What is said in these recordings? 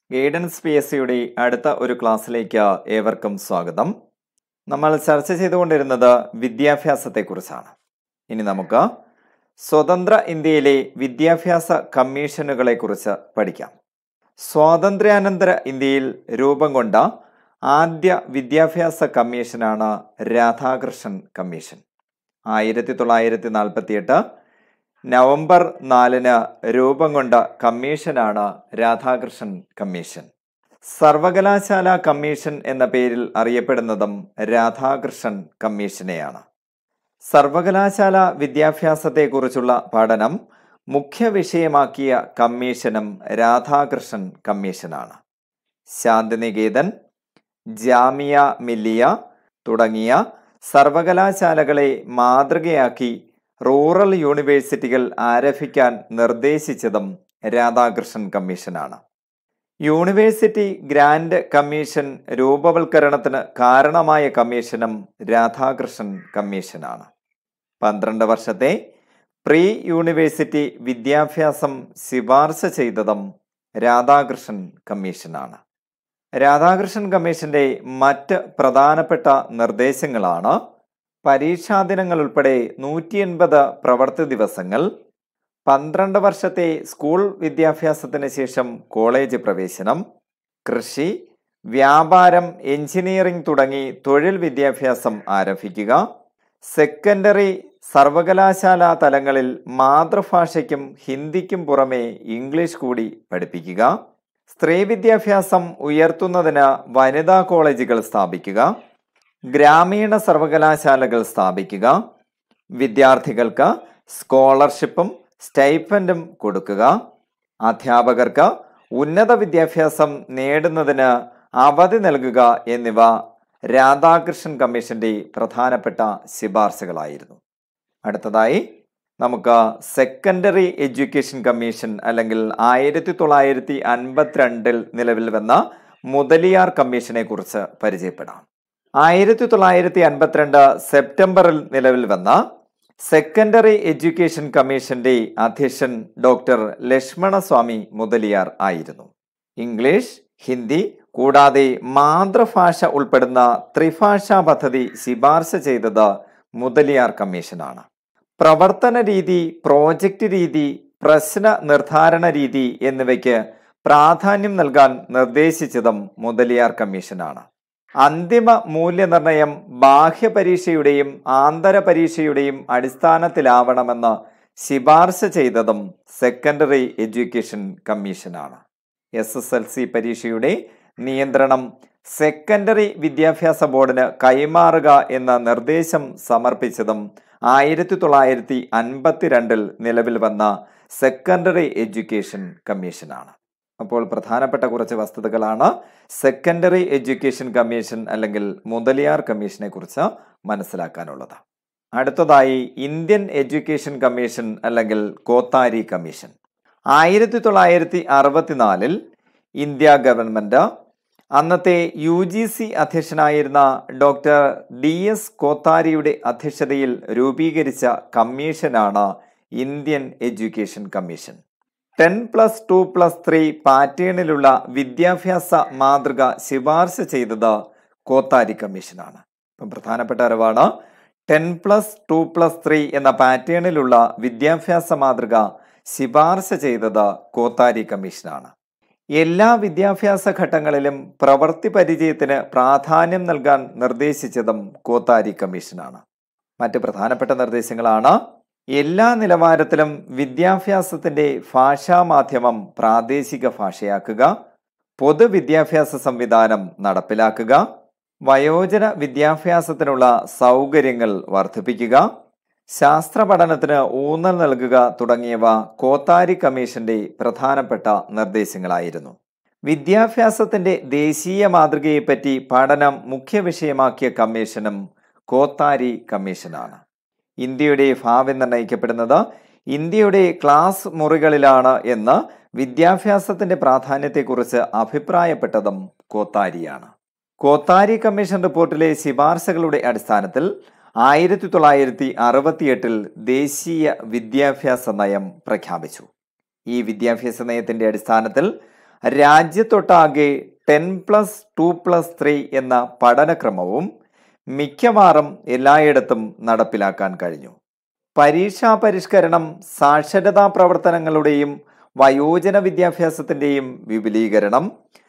guidance P S സിയുടെ അടുത്ത ഒരു ക്ലാസ്സിലേക്ക് ഏവർക്കും സ്വാഗതം നമ്മൾ ചർച്ച ചെയ്തുകൊണ്ടിരുന്നത് വിദ്യാഭ്യാസത്തെക്കുറിച്ചാണ് ഇനി നമുക്ക് സ്വതന്ത്ര ഇന്ത്യയിലെ വിദ്യാഭ്യാസ കമ്മീഷനുകളെക്കുറിച്ച് പഠിക്കാം സ്വാതന്ത്ര്യാനന്തര ഇന്ത്യയിൽ രൂപം കൊണ്ട ആദ്യ വിദ്യാഭ്യാസ കമ്മീഷനാണ് രാധാകൃഷ്ണൻ കമ്മീഷൻ ആയിരത്തി തൊള്ളായിരത്തി നാൽപ്പത്തിയെട്ട് നവംബർ നാലിന് രൂപം കൊണ്ട കമ്മീഷനാണ് രാധാകൃഷ്ണൻ കമ്മീഷൻ സർവകലാശാല കമ്മീഷൻ എന്ന പേരിൽ അറിയപ്പെടുന്നതും രാധാകൃഷ്ണൻ കമ്മീഷനെയാണ് സർവകലാശാല വിദ്യാഭ്യാസത്തെക്കുറിച്ചുള്ള പഠനം മുഖ്യ വിഷയമാക്കിയ കമ്മീഷനും രാധാകൃഷ്ണൻ കമ്മീഷനാണ് ശാന്തിനികേതൻ ജാമിയ മില്ലിയ തുടങ്ങിയ സർവകലാശാലകളെ മാതൃകയാക്കി റൂറൽ യൂണിവേഴ്സിറ്റികൾ ആരംഭിക്കാൻ നിർദ്ദേശിച്ചതും രാധാകൃഷ്ണൻ കമ്മീഷനാണ് യൂണിവേഴ്സിറ്റി ഗ്രാൻഡ് കമ്മീഷൻ രൂപവൽക്കരണത്തിന് കാരണമായ കമ്മീഷനും രാധാകൃഷ്ണൻ കമ്മീഷനാണ് പന്ത്രണ്ട് വർഷത്തെ പ്രീ യൂണിവേഴ്സിറ്റി വിദ്യാഭ്യാസം ശുപാർശ ചെയ്തതും രാധാകൃഷ്ണൻ കമ്മീഷനാണ് രാധാകൃഷ്ണൻ കമ്മീഷന്റെ മറ്റ് പ്രധാനപ്പെട്ട നിർദ്ദേശങ്ങളാണ് പരീക്ഷാ ദിനങ്ങൾ ഉൾപ്പെടെ നൂറ്റി എൺപത് പ്രവൃത്തി ദിവസങ്ങൾ പന്ത്രണ്ട് വർഷത്തെ സ്കൂൾ വിദ്യാഭ്യാസത്തിന് ശേഷം കോളേജ് പ്രവേശനം കൃഷി വ്യാപാരം എഞ്ചിനീയറിംഗ് തുടങ്ങി തൊഴിൽ വിദ്യാഭ്യാസം ആരംഭിക്കുക സെക്കൻഡറി സർവകലാശാല തലങ്ങളിൽ മാതൃഭാഷയ്ക്കും ഹിന്ദിക്കും പുറമെ ഇംഗ്ലീഷ് കൂടി പഠിപ്പിക്കുക സ്ത്രീ വിദ്യാഭ്യാസം ഉയർത്തുന്നതിന് വനിതാ കോളേജുകൾ സ്ഥാപിക്കുക ഗ്രാമീണ സർവകലാശാലകൾ സ്ഥാപിക്കുക വിദ്യാർത്ഥികൾക്ക് സ്കോളർഷിപ്പും സ്റ്റൈപ്പൻഡും കൊടുക്കുക അധ്യാപകർക്ക് ഉന്നത വിദ്യാഭ്യാസം നേടുന്നതിന് അവധി നൽകുക എന്നിവ രാധാകൃഷ്ണൻ കമ്മീഷന്റെ പ്രധാനപ്പെട്ട ശുപാർശകളായിരുന്നു അടുത്തതായി നമുക്ക് സെക്കൻഡറി എഡ്യൂക്കേഷൻ കമ്മീഷൻ അല്ലെങ്കിൽ ആയിരത്തി തൊള്ളായിരത്തി അൻപത്തിരണ്ടിൽ നിലവിൽ വന്ന മുതലിയാർ കമ്മീഷനെ കുറിച്ച് പരിചയപ്പെടാം ആയിരത്തി തൊള്ളായിരത്തി അൻപത്തിരണ്ട് സെപ്റ്റംബറിൽ നിലവിൽ വന്ന സെക്കൻഡറി എഡ്യൂക്കേഷൻ കമ്മീഷന്റെ അധ്യക്ഷൻ ഡോക്ടർ ലക്ഷ്മണസ്വാമി മുതലിയാർ ആയിരുന്നു ഇംഗ്ലീഷ് ഹിന്ദി കൂടാതെ മാതൃഭാഷ ഉൾപ്പെടുന്ന ത്രിഭാഷാ പദ്ധതി ശുപാർശ ചെയ്തത് മുതലിയാർ കമ്മീഷനാണ് പ്രവർത്തന രീതി പ്രോജക്റ്റ് രീതി പ്രശ്ന നിർദ്ധാരണ രീതി എന്നിവയ്ക്ക് പ്രാധാന്യം നൽകാൻ നിർദ്ദേശിച്ചതും മുതലിയാർ കമ്മീഷനാണ് അന്തിമ മൂല്യനിർണയം ബാഹ്യ പരീക്ഷയുടെയും ആന്തര പരീക്ഷയുടെയും അടിസ്ഥാനത്തിലാവണമെന്ന് ശുപാർശ ചെയ്തതും സെക്കൻഡറി എഡ്യൂക്കേഷൻ കമ്മീഷനാണ് എസ് എസ് എൽ സി പരീക്ഷയുടെ നിയന്ത്രണം സെക്കൻഡറി വിദ്യാഭ്യാസ ബോർഡിന് കൈമാറുക എന്ന നിർദ്ദേശം സമർപ്പിച്ചതും ആയിരത്തി തൊള്ളായിരത്തി അൻപത്തിരണ്ടിൽ നിലവിൽ വന്ന സെക്കൻഡറി എഡ്യൂക്കേഷൻ കമ്മീഷനാണ് അപ്പോൾ പ്രധാനപ്പെട്ട കുറച്ച് വസ്തുതകളാണ് സെക്കൻഡറി എഡ്യൂക്കേഷൻ കമ്മീഷൻ അല്ലെങ്കിൽ മുതലിയാർ കമ്മീഷനെ കുറിച്ച് മനസ്സിലാക്കാനുള്ളത് അടുത്തതായി ഇന്ത്യൻ എഡ്യൂക്കേഷൻ കമ്മീഷൻ അല്ലെങ്കിൽ കോത്താരി കമ്മീഷൻ ആയിരത്തി തൊള്ളായിരത്തി അറുപത്തിനാലിൽ ഇന്ത്യ ഗവൺമെന്റ് അന്നത്തെ യു ജി സി അധ്യക്ഷനായിരുന്ന ഡോക്ടർ ഡി എസ് കോത്താരിയുടെ അധ്യക്ഷതയിൽ രൂപീകരിച്ച കമ്മീഷനാണ് Indian education commission ten plus two plus three പാറ്റേണിലുള്ള വിദ്യാഭ്യാസ മാതൃക ശുപാർശ ചെയ്തത് കോത്താരി കമ്മീഷനാണ് ഇപ്പം പ്രധാനപ്പെട്ട അറിവാണ് ten plus two plus three എന്ന പാറ്റേണിലുള്ള വിദ്യാഭ്യാസ മാതൃക ശുപാർശ ചെയ്തത് കോത്താരി കമ്മീഷനാണ് എല്ലാ വിദ്യാഭ്യാസ ഘട്ടങ്ങളിലും പ്രവൃത്തി പരിചയത്തിന് പ്രാധാന്യം നൽകാൻ നിർദ്ദേശിച്ചതും കോത്താരി കമ്മീഷനാണ് മറ്റ് പ്രധാനപ്പെട്ട നിർദ്ദേശങ്ങളാണ് എല്ലാ നിലവാരത്തിലും വിദ്യാഭ്യാസത്തിന്റെ ഭാഷാമാധ്യമം പ്രാദേശിക ഭാഷയാക്കുക പൊതുവിദ്യാഭ്യാസ സംവിധാനം നടപ്പിലാക്കുക വയോജന വിദ്യാഭ്യാസത്തിനുള്ള സൗകര്യങ്ങൾ വർദ്ധിപ്പിക്കുക ശാസ്ത്ര പഠനത്തിന് ഊന്നൽ നൽകുക തുടങ്ങിയവ കോത്താരി കമ്മീഷന്റെ പ്രധാനപ്പെട്ട നിർദ്ദേശങ്ങളായിരുന്നു വിദ്യാഭ്യാസത്തിന്റെ ദേശീയ മാതൃകയെപ്പറ്റി പഠനം മുഖ്യ വിഷയമാക്കിയ കമ്മീഷനും കോത്താരി കമ്മീഷനാണ് ഇന്ത്യയുടെ ഭാവി നിർണ്ണയിക്കപ്പെടുന്നത് ഇന്ത്യയുടെ ക്ലാസ് മുറികളിലാണ് എന്ന് വിദ്യാഭ്യാസത്തിന്റെ പ്രാധാന്യത്തെക്കുറിച്ച് അഭിപ്രായപ്പെട്ടതും കോത്താരിയാണ് കോത്താരി കമ്മീഷൻ റിപ്പോർട്ടിലെ ശുപാർശകളുടെ അടിസ്ഥാനത്തിൽ ആയിരത്തി തൊള്ളായിരത്തി അറുപത്തിയെട്ടിൽ ദേശീയ വിദ്യാഭ്യാസ നയം പ്രഖ്യാപിച്ചു ഈ വിദ്യാഭ്യാസ നയത്തിന്റെ അടിസ്ഥാനത്തിൽ രാജ്യത്തൊട്ടാകെ ten plus two plus three എന്ന പഠനക്രമവും മിക്കവാറും എല്ലായിടത്തും നടപ്പിലാക്കാൻ കഴിഞ്ഞു പരീക്ഷാ പരിഷ്കരണം സാക്ഷരതാ പ്രവർത്തനങ്ങളുടെയും വയോജന വിദ്യാഭ്യാസത്തിൻ്റെയും വിപുലീകരണം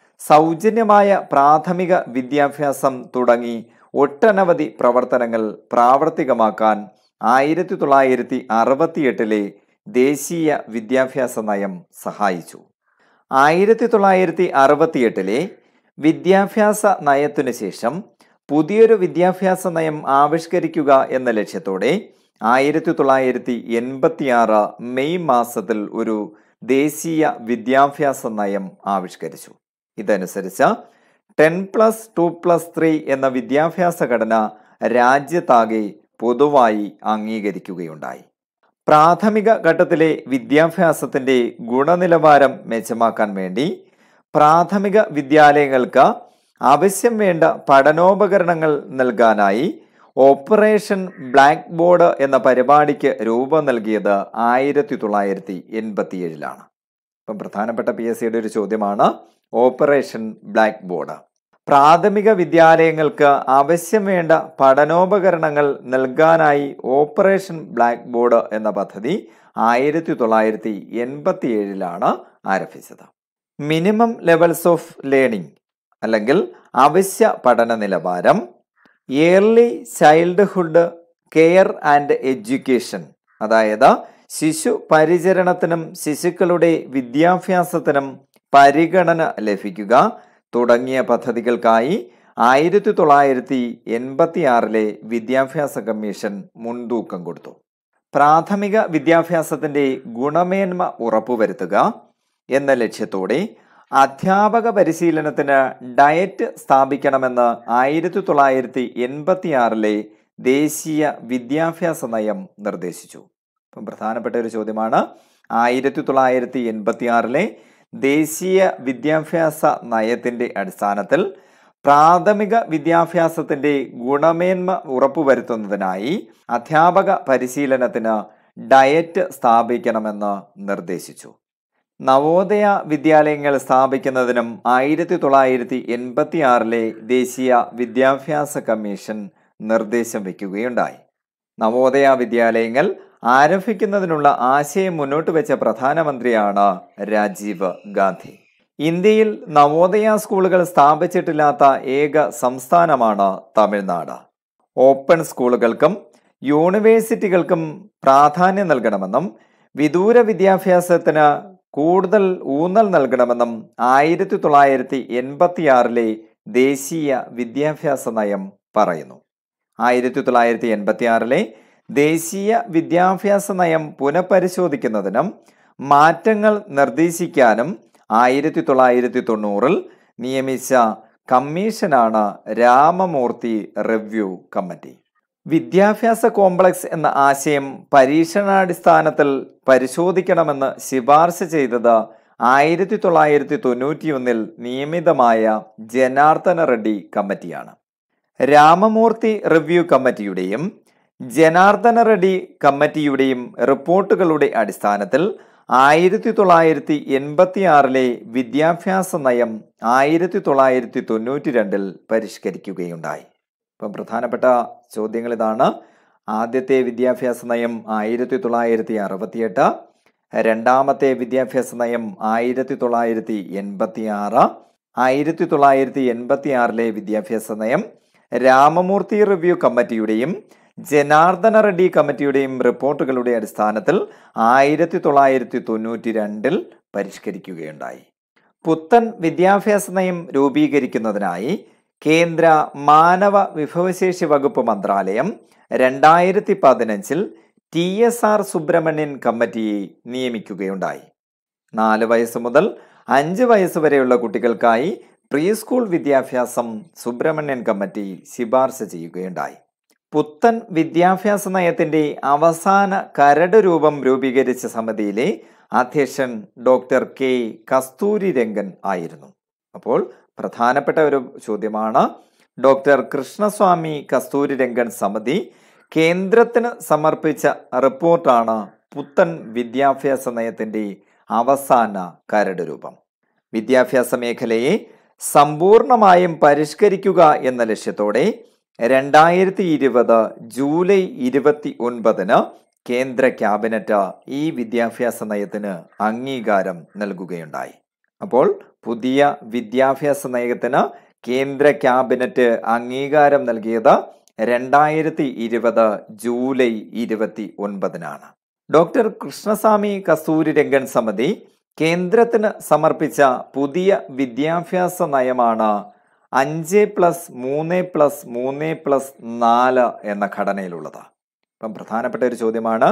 സൗജന്യമായ പ്രാഥമിക വിദ്യാഭ്യാസം തുടങ്ങി ഒട്ടനവധി പ്രവർത്തനങ്ങൾ പ്രാവർത്തികമാക്കാൻ ആയിരത്തി തൊള്ളായിരത്തി അറുപത്തിയെട്ടിലെ ദേശീയ വിദ്യാഭ്യാസ നയം സഹായിച്ചു ആയിരത്തി തൊള്ളായിരത്തി അറുപത്തിയെട്ടിലെ വിദ്യാഭ്യാസ നയത്തിനു ശേഷം പുതിയൊരു വിദ്യാഭ്യാസ നയം ആവിഷ്കരിക്കുക എന്ന ലക്ഷ്യത്തോടെ ആയിരത്തി തൊള്ളായിരത്തി എൺപത്തിയാറ് മെയ് മാസത്തിൽ ഒരു ദേശീയ വിദ്യാഭ്യാസ നയം ആവിഷ്കരിച്ചു ഇതനുസരിച്ച് ten plus two plus three എന്ന വിദ്യാഭ്യാസ ഘടന രാജ്യത്താകെ പൊതുവായി അംഗീകരിക്കുകയുണ്ടായി പ്രാഥമിക ഘട്ടത്തിലെ വിദ്യാഭ്യാസത്തിന്റെ ഗുണനിലവാരം മെച്ചമാക്കാൻ വേണ്ടി പ്രാഥമിക വിദ്യാലയങ്ങൾക്ക് ആവശ്യം വേണ്ട പഠനോപകരണങ്ങൾ നൽകാനായി ഓപ്പറേഷൻ ബ്ലാക്ക് ബോർഡ് എന്ന പരിപാടിക്ക് രൂപം നൽകിയത് ആയിരത്തി തൊള്ളായിരത്തി എൺപത്തിയേഴിലാണ് ഇപ്പം പ്രധാനപ്പെട്ട പി എസ് സിയുടെ ഒരു ചോദ്യമാണ് ഓപ്പറേഷൻ ബ്ലാക്ക് ബോർഡ് പ്രാഥമിക വിദ്യാലയങ്ങൾക്ക് ആവശ്യം വേണ്ട പഠനോപകരണങ്ങൾ നൽകാനായി ഓപ്പറേഷൻ ബ്ലാക്ക് ബോർഡ് എന്ന പദ്ധതി ആയിരത്തി തൊള്ളായിരത്തി എൺപത്തി ഏഴിലാണ് ആരംഭിച്ചത് മിനിമം ലെവൽസ് ഓഫ് ലേണിംഗ് അല്ലെങ്കിൽ അവശ്യ പഠന നിലവാരം early childhood care and education അതായത് ശിശു പരിചരണത്തിനും ശിശുക്കളുടെ വിദ്യാഭ്യാസത്തിനും പരിഗണന ലഭിക്കുക തുടങ്ങിയ പദ്ധതികൾക്കായി ആയിരത്തി തൊള്ളായിരത്തി എൺപത്തി ആറിലെ വിദ്യാഭ്യാസ കമ്മീഷൻ മുൻതൂക്കം കൊടുത്തു പ്രാഥമിക വിദ്യാഭ്യാസത്തിന്റെ ഗുണമേന്മ ഉറപ്പുവരുത്തുക എന്ന ലക്ഷ്യത്തോടെ അധ്യാപക പരിശീലനത്തിന് ഡയറ്റ് സ്ഥാപിക്കണമെന്ന് ആയിരത്തി തൊള്ളായിരത്തി എൺപത്തി ആറിലെ ദേശീയ വിദ്യാഭ്യാസ നയം നിർദ്ദേശിച്ചു അപ്പം പ്രധാനപ്പെട്ട ഒരു ചോദ്യമാണ് ആയിരത്തി തൊള്ളായിരത്തി എൺപത്തി ആറിലെ ദേശീയ വിദ്യാഭ്യാസ നയത്തിന്റെ അടിസ്ഥാനത്തിൽ പ്രാഥമിക വിദ്യാഭ്യാസത്തിന്റെ ഗുണമേന്മ ഉറപ്പുവരുത്തുന്നതിനായി അധ്യാപക പരിശീലനത്തിന് ഡയറ്റ് സ്ഥാപിക്കണമെന്ന് നിർദ്ദേശിച്ചു നവോദയ വിദ്യാലയങ്ങൾ സ്ഥാപിക്കുന്നതിനും ആയിരത്തി തൊള്ളായിരത്തി എൺപത്തി ആറിലെ ദേശീയ വിദ്യാഭ്യാസ കമ്മീഷൻ നിർദ്ദേശം വയ്ക്കുകയുണ്ടായി നവോദയ വിദ്യാലയങ്ങൾ ആരംഭിക്കുന്നതിനുള്ള ആശയം മുന്നോട്ട് വെച്ച പ്രധാനമന്ത്രിയാണ് രാജീവ് ഗാന്ധി ഇന്ത്യയിൽ നവോദയ സ്കൂളുകൾ സ്ഥാപിച്ചിട്ടില്ലാത്ത ഏക സംസ്ഥാനമാണ് തമിഴ്നാട് ഓപ്പൺ സ്കൂളുകൾക്കും യൂണിവേഴ്സിറ്റികൾക്കും പ്രാധാന്യം നൽകണമെന്നും വിദൂര വിദ്യാഭ്യാസത്തിന് കൂടുതൽ ഊന്നൽ നൽകണമെന്നും ആയിരത്തി തൊള്ളായിരത്തി എൺപത്തിയാറിലെ ദേശീയ വിദ്യാഭ്യാസ നയം പറയുന്നു ആയിരത്തി തൊള്ളായിരത്തി എൺപത്തിയാറിലെ ദേശീയ വിദ്യാഭ്യാസ നയം പുനഃപരിശോധിക്കുന്നതിനും മാറ്റങ്ങൾ നിർദ്ദേശിക്കാനും ആയിരത്തി തൊള്ളായിരത്തി തൊണ്ണൂറിൽ നിയമിച്ച കമ്മീഷനാണ് രാമമൂർത്തി റിവ്യൂ കമ്മിറ്റി വിദ്യാഭ്യാസ കോംപ്ലക്സ് എന്ന ആശയം പരീക്ഷണാടിസ്ഥാനത്തിൽ പരിശോധിക്കണമെന്ന് ശിപാർശ ചെയ്തത് ആയിരത്തി തൊള്ളായിരത്തി തൊണ്ണൂറ്റിയൊന്നിൽ നിയമിതമായ ജനാർദ്ദന റെഡ്ഡി കമ്മിറ്റിയാണ് രാമമൂർത്തി റിവ്യൂ കമ്മിറ്റിയുടെയും ജനാർദ്ദന റെഡ്ഡി കമ്മിറ്റിയുടെയും റിപ്പോർട്ടുകളുടെ അടിസ്ഥാനത്തിൽ ആയിരത്തി തൊള്ളായിരത്തി എൺപത്തി ആറിലെ വിദ്യാഭ്യാസ നയം ആയിരത്തി തൊള്ളായിരത്തി തൊണ്ണൂറ്റി രണ്ടിൽ പരിഷ്കരിക്കുകയുണ്ടായി ഇപ്പം പ്രധാനപ്പെട്ട ചോദ്യങ്ങൾ ഇതാണ് ആദ്യത്തെ വിദ്യാഭ്യാസ നയം ആയിരത്തി തൊള്ളായിരത്തി അറുപത്തിയെട്ട് രണ്ടാമത്തെ വിദ്യാഭ്യാസ നയം ആയിരത്തി തൊള്ളായിരത്തി എൺപത്തി ആറ് ആയിരത്തി തൊള്ളായിരത്തി എൺപത്തി ആറിലെ വിദ്യാഭ്യാസ നയം രാമമൂർത്തി റിവ്യൂ കമ്മിറ്റിയുടെയും ജനാർദ്ദന റെഡ്ഡി കമ്മിറ്റിയുടെയും റിപ്പോർട്ടുകളുടെ അടിസ്ഥാനത്തിൽ ആയിരത്തി തൊള്ളായിരത്തി തൊണ്ണൂറ്റി രണ്ടിൽ പരിഷ്കരിക്കുകയുണ്ടായി പുത്തൻ വിദ്യാഭ്യാസ നയം രൂപീകരിക്കുന്നതിനായി കേന്ദ്ര മാനവ വിഭവശേഷി വകുപ്പ് മന്ത്രാലയം രണ്ടായിരത്തി പതിനഞ്ചിൽ ടി എസ് ആർ സുബ്രഹ്മണ്യൻ കമ്മിറ്റിയെ നിയമിക്കുകയുണ്ടായി നാല് വയസ്സ് മുതൽ അഞ്ച് വയസ്സ് വരെയുള്ള കുട്ടികൾക്കായി പ്രീ സ്കൂൾ വിദ്യാഭ്യാസം സുബ്രഹ്മണ്യൻ കമ്മിറ്റി ശിപാർശ ചെയ്യുകയുണ്ടായി പുത്തൻ വിദ്യാഭ്യാസ നയത്തിന്റെ അവസാന കരട് രൂപം രൂപീകരിച്ച സമിതിയിലെ അധ്യക്ഷൻ ഡോക്ടർ കെ കസ്തൂരി രംഗൻ ആയിരുന്നു അപ്പോൾ പ്രധാനപ്പെട്ട ഒരു ചോദ്യമാണ് ഡോക്ടർ കൃഷ്ണസ്വാമി കസ്തൂരി രംഗൻ സമിതി കേന്ദ്രത്തിന് സമർപ്പിച്ച റിപ്പോർട്ടാണ് പുത്തൻ വിദ്യാഭ്യാസ നയത്തിന്റെ അവസാന കരട് രൂപം വിദ്യാഭ്യാസ മേഖലയെ സമ്പൂർണമായും പരിഷ്കരിക്കുക എന്ന ലക്ഷ്യത്തോടെ രണ്ടായിരത്തി ഇരുപത് ജൂലൈ ഇരുപത്തി ഒൻപതിന് കേന്ദ്ര ക്യാബിനറ്റ് ഈ വിദ്യാഭ്യാസ നയത്തിന് അംഗീകാരം നൽകുകയുണ്ടായി അപ്പോൾ പുതിയ വിദ്യാഭ്യാസ നയത്തിന് കേന്ദ്ര ക്യാബിനറ്റ് അംഗീകാരം നൽകിയത് രണ്ടായിരത്തി ഇരുപത് ജൂലൈ ഇരുപത്തി ഒൻപതിനാണ് ഡോക്ടർ കൃഷ്ണസ്വാമി കസ്തൂരി രംഗൻ സമിതി കേന്ദ്രത്തിന് സമർപ്പിച്ച പുതിയ വിദ്യാഭ്യാസ നയമാണ് അഞ്ച് പ്ലസ് മൂന്ന് പ്ലസ് മൂന്ന് പ്ലസ് നാല് എന്ന ഘടനയിലുള്ളത് ഇപ്പം പ്രധാനപ്പെട്ട ഒരു ചോദ്യമാണ്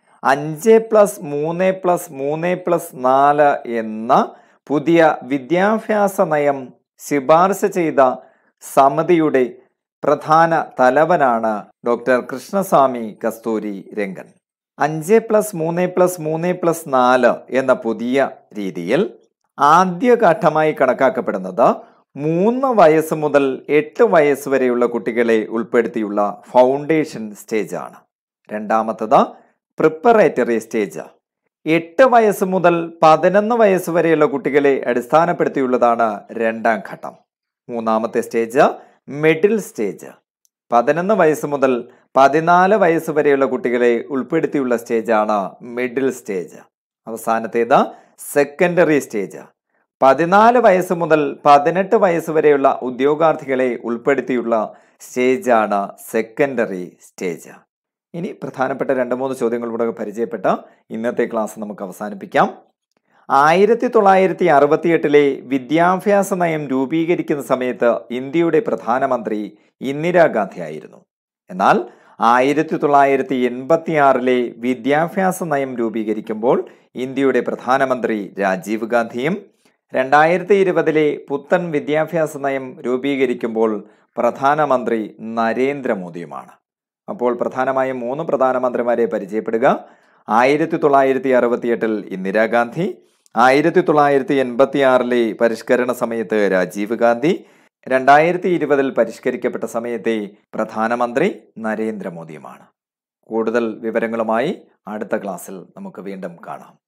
അഞ്ച് പ്ലസ് മൂന്ന് പ്ലസ് മൂന്ന് പ്ലസ് നാല് എന്ന പുതിയ വിദ്യാഭ്യാസ നയം ശുപാർശ ചെയ്ത സമിതിയുടെ പ്രധാന തലവനാണ് ഡോക്ടർ കൃഷ്ണസ്വാമി കസ്തൂരി രംഗൻ അഞ്ച് പ്ലസ് മൂന്ന് പ്ലസ് മൂന്ന് പ്ലസ് നാല് എന്ന പുതിയ രീതിയിൽ ആദ്യഘട്ടമായി കണക്കാക്കപ്പെടുന്നത് മൂന്ന് വയസ്സ് മുതൽ എട്ട് വയസ്സ് വരെയുള്ള കുട്ടികളെ ഉൾപ്പെടുത്തിയുള്ള ഫൗണ്ടേഷൻ സ്റ്റേജ് ആണ് രണ്ടാമത്തത് പ്രിപ്പറേറ്ററി സ്റ്റേജ് എട്ട് വയസ്സ് മുതൽ പതിനൊന്ന് വയസ്സ് വരെയുള്ള കുട്ടികളെ അടിസ്ഥാനപ്പെടുത്തിയുള്ളതാണ് രണ്ടാം ഘട്ടം മൂന്നാമത്തെ സ്റ്റേജ് മിഡിൽ സ്റ്റേജ് പതിനൊന്ന് വയസ്സ് മുതൽ പതിനാല് വയസ്സ് വരെയുള്ള കുട്ടികളെ ഉൾപ്പെടുത്തിയുള്ള സ്റ്റേജാണ് മിഡിൽ സ്റ്റേജ് അവസാനത്തേത് സെക്കൻഡറി സ്റ്റേജ് പതിനാല് വയസ്സ് മുതൽ പതിനെട്ട് വയസ്സ് വരെയുള്ള ഉദ്യോഗാർത്ഥികളെ ഉൾപ്പെടുത്തിയുള്ള സ്റ്റേജാണ് സെക്കൻഡറി സ്റ്റേജ് ഇനി പ്രധാനപ്പെട്ട രണ്ട് മൂന്ന് ചോദ്യങ്ങൾ കൂടെ പരിചയപ്പെട്ട ഇന്നത്തെ ക്ലാസ് നമുക്ക് അവസാനിപ്പിക്കാം ആയിരത്തി തൊള്ളായിരത്തി അറുപത്തിയെട്ടിലെ വിദ്യാഭ്യാസ നയം രൂപീകരിക്കുന്ന സമയത്ത് ഇന്ത്യയുടെ പ്രധാനമന്ത്രി ഇന്ദിരാഗാന്ധി ആയിരുന്നു എന്നാൽ ആയിരത്തി തൊള്ളായിരത്തി എൺപത്തി ആറിലെ വിദ്യാഭ്യാസ നയം രൂപീകരിക്കുമ്പോൾ ഇന്ത്യയുടെ പ്രധാനമന്ത്രി രാജീവ് ഗാന്ധിയും രണ്ടായിരത്തി ഇരുപതിലെ പുത്തൻ വിദ്യാഭ്യാസ നയം രൂപീകരിക്കുമ്പോൾ പ്രധാനമന്ത്രി നരേന്ദ്രമോദിയുമാണ് അപ്പോൾ പ്രധാനമായും മൂന്ന് പ്രധാനമന്ത്രിമാരെ പരിചയപ്പെടുക ആയിരത്തി തൊള്ളായിരത്തി അറുപത്തിയെട്ടിൽ ഇന്ദിരാഗാന്ധി ആയിരത്തി തൊള്ളായിരത്തി എൺപത്തി ആറിലെ പരിഷ്കരണ സമയത്ത് രാജീവ് ഗാന്ധി രണ്ടായിരത്തി ഇരുപതിൽ പരിഷ്കരിക്കപ്പെട്ട സമയത്തെ പ്രധാനമന്ത്രി നരേന്ദ്രമോദിയുമാണ് കൂടുതൽ വിവരങ്ങളുമായി അടുത്ത ക്ലാസ്സിൽ നമുക്ക് വീണ്ടും കാണാം